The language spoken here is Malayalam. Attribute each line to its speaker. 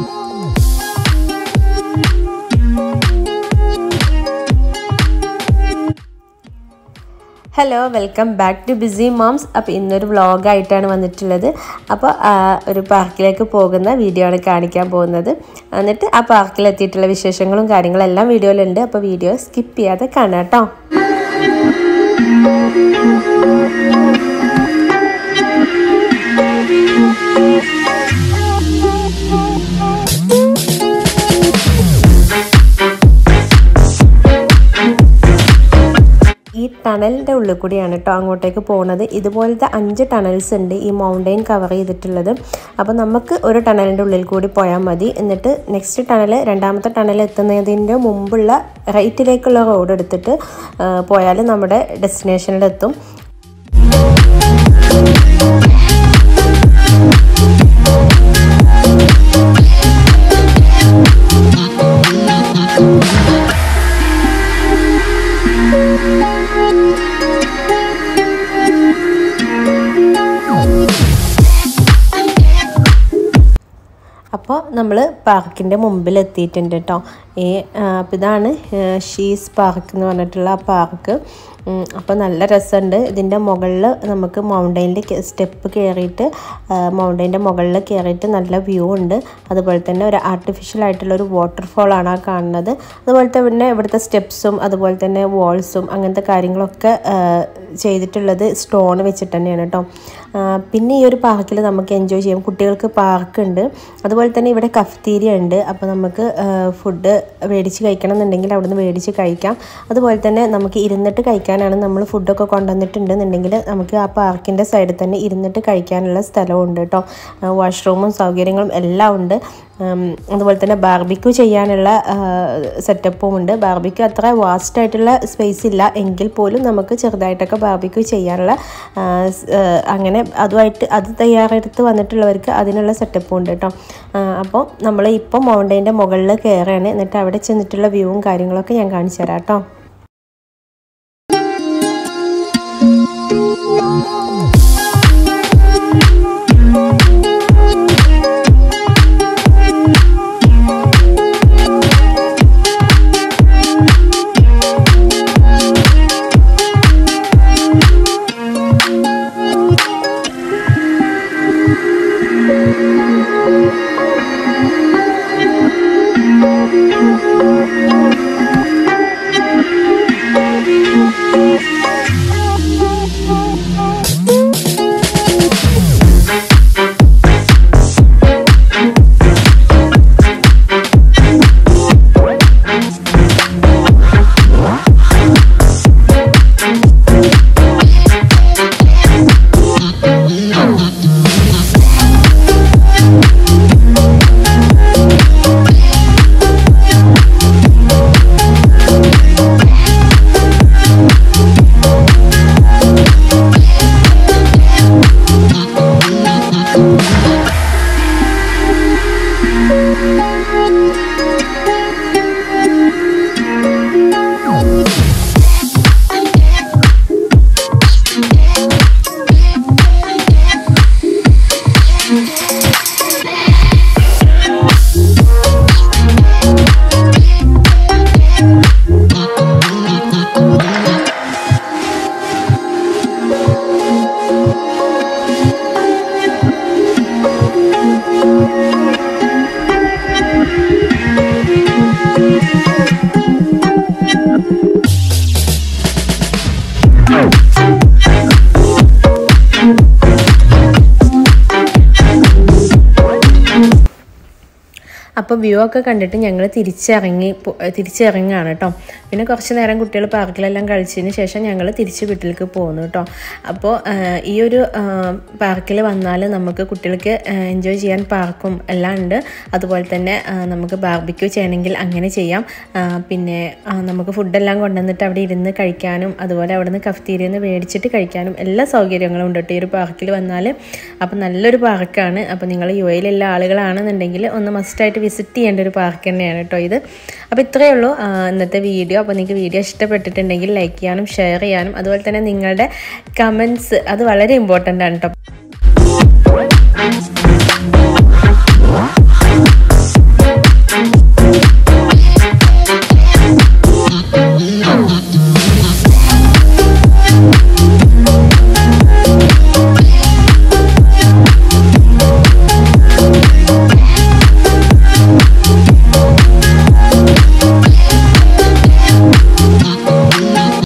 Speaker 1: hello welcome back to busy moms അപ്പോൾ ഇന്നൊരു വ്ളോഗായിട്ടാണ് വന്നിട്ടുള്ളത് അപ്പോൾ ആ, ഒരു പാർക്കിലേക്ക് പോകുന്ന വീഡിയോ ആണ് കാണിക്കാൻ പോകുന്നത് എന്നിട്ട് ആ പാർക്കിലെത്തിയിട്ടുള്ള വിശേഷങ്ങളും കാര്യങ്ങളും എല്ലാം വീഡിയോയിലുണ്ട് അപ്പോൾ വീഡിയോ സ്കിപ്പ് ചെയ്യാതെ കാണാം കേട്ടോ ഈ ടണലിൻ്റെ ഉള്ളിൽ കൂടിയാണ് കേട്ടോ അങ്ങോട്ടേക്ക് പോകുന്നത് ഇതുപോലത്തെ അഞ്ച് ടണൽസ് ഉണ്ട് ഈ മൗണ്ടെയിൻ കവർ ചെയ്തിട്ടുള്ളത് അപ്പോൾ നമുക്ക് ഒരു ടണലിൻ്റെ ഉള്ളിൽ കൂടി പോയാൽ മതി എന്നിട്ട് നെക്സ്റ്റ് ടണൽ രണ്ടാമത്തെ ടണൽ എത്തുന്നതിൻ്റെ മുമ്പുള്ള റൈറ്റിലേക്കുള്ള റോഡ് എടുത്തിട്ട് പോയാൽ നമ്മുടെ ഡെസ്റ്റിനേഷനിലെത്തും അപ്പോൾ നമ്മൾ പാർക്കിൻ്റെ മുമ്പിൽ എത്തിയിട്ടുണ്ട് കേട്ടോ ഈ അപ്പോൾ ഇതാണ് ഷീസ് പാർക്ക് എന്ന് പറഞ്ഞിട്ടുള്ള ആ പാർക്ക് അപ്പോൾ നല്ല രസമുണ്ട് ഇതിൻ്റെ മുകളിൽ നമുക്ക് മൗണ്ടൈനിൽ സ്റ്റെപ്പ് കയറിയിട്ട് മൗണ്ടൈൻ്റെ മുകളിൽ കയറിയിട്ട് നല്ല വ്യൂ ഉണ്ട് അതുപോലെ തന്നെ ഒരു ആർട്ടിഫിഷ്യൽ ആയിട്ടുള്ള ഒരു വാട്ടർഫോളാണ് ആ കാണുന്നത് അതുപോലെ തന്നെ ഇവിടുത്തെ സ്റ്റെപ്സും അതുപോലെ തന്നെ വാൾസും അങ്ങനത്തെ കാര്യങ്ങളൊക്കെ ആ, ചെയ്തിട്ടുള്ളത് സ്റ്റോൺ വെച്ചിട്ട് തന്നെയാണ് കേട്ടോ ആ, പിന്നെ ഈ ഒരു പാർക്കിൽ നമുക്ക് എൻജോയ് ചെയ്യാം കുട്ടികൾക്ക് പാർക്ക് ഉണ്ട് അതുപോലെ തന്നെ ഇവിടെ കഫ്തീരിയ ഉണ്ട് അപ്പോൾ നമുക്ക് ഫുഡ് മേടിച്ച് കഴിക്കണം എന്നുണ്ടെങ്കിൽ അവിടുന്ന് മേടിച്ച് കഴിക്കാം അതുപോലെ തന്നെ നമുക്ക് ഇരുന്നിട്ട് കഴിക്കാനാണ് നമ്മൾ ഫുഡൊക്കെ കൊണ്ടുവന്നിട്ടുണ്ടെന്നുണ്ടെങ്കിൽ നമുക്ക് ആ പാർക്കിൻ്റെ സൈഡിൽ തന്നെ ഇരുന്നിട്ട് കഴിക്കാനുള്ള സ്ഥലവും ഉണ്ട് കേട്ടോ വാഷ്റൂമും സൗകര്യങ്ങളും എല്ലാം ഉണ്ട് ഉം, അതുപോലെ തന്നെ ബാർബിക്യൂ ചെയ്യാനുള്ള സെറ്റപ്പും ഉണ്ട് ബാർബിക്യൂ അത്ര വാസ്റ്റ് ആയിട്ടുള്ള സ്പേസ് ഇല്ല എങ്കിൽ പോലും നമുക്ക് ചെറുതായിട്ടൊക്കെ ബാർബിക്യൂ ചെയ്യാനുള്ള ആ, സ്, ആ, അങ്ങനെ അതുമായിട്ട് അത് തയ്യാറെടുത്ത് വന്നിട്ടുള്ളവർക്ക് അതിനുള്ള സെറ്റപ്പും ഉണ്ട് കേട്ടോ അപ്പോൾ നമ്മൾ ഇപ്പോൾ മൗണ്ടൈൻ്റെ മുകളിൽ കയറുകയാണ് എന്നിട്ട് അവിടെ ചെന്നിട്ടുള്ള വ്യൂവും കാര്യങ്ങളൊക്കെ ഞാൻ കാണിച്ചു തരാം കേട്ടോ അപ്പോൾ വ്യൂ ഒക്കെ കണ്ടിട്ട് ഞങ്ങൾ തിരിച്ചിറങ്ങി പോ- തിരിച്ചിറങ്ങുകയാണ് കേട്ടോ പിന്നെ കുറച്ച് നേരം കുട്ടികൾ പാർക്കിലെല്ലാം കളിച്ചതിന് ശേഷം ഞങ്ങൾ തിരിച്ച് വീട്ടിലേക്ക് പോകുന്നു കേട്ടോ അപ്പോൾ ആ, ഈ ഒരു പാർക്കിൽ വന്നാൽ നമുക്ക് കുട്ടികൾക്ക് എൻജോയ് ചെയ്യാൻ പാർക്കും എല്ലാം ഉണ്ട് അതുപോലെ തന്നെ ആ, നമുക്ക് ബാർബിക്യൂ ചെയ്യണമെങ്കിൽ അങ്ങനെ ചെയ്യാം ആ, പിന്നെ ആ, നമുക്ക് ഫുഡെല്ലാം കൊണ്ടുവന്നിട്ട് അവിടെ ഇരുന്ന് കഴിക്കാനും അതുപോലെ അവിടെ നിന്ന് കഫ്തീരിയിൽ നിന്ന് മേടിച്ചിട്ട് കഴിക്കാനും എല്ലാ സൗകര്യങ്ങളും ഉണ്ട് കേട്ടോ ഈ ഒരു പാർക്കിൽ വന്നാൽ അപ്പോൾ നല്ലൊരു പാർക്കാണ് അപ്പോൾ നിങ്ങൾ യു എയിലുള്ള ആളുകളാണെന്നുണ്ടെങ്കിൽ ഒന്ന് മസ്റ്റായിട്ട് വിസിറ്റ് ചെയ്യേണ്ട ഒരു പാർക്ക് തന്നെയാണ് കേട്ടോ ഇത് അപ്പോൾ ഇത്രയേ ഉള്ളൂ ആ, ഇന്നത്തെ വീഡിയോ അപ്പോൾ നിങ്ങൾക്ക് വീഡിയോ ഇഷ്ടപ്പെട്ടിട്ടുണ്ടെങ്കിൽ ലൈക്ക് ചെയ്യാനും ഷെയർ ചെയ്യാനും അതുപോലെ തന്നെ നിങ്ങളുടെ കമൻസ് അത് വളരെ ഇമ്പോർട്ടൻ്റ് ആണ് കേട്ടോ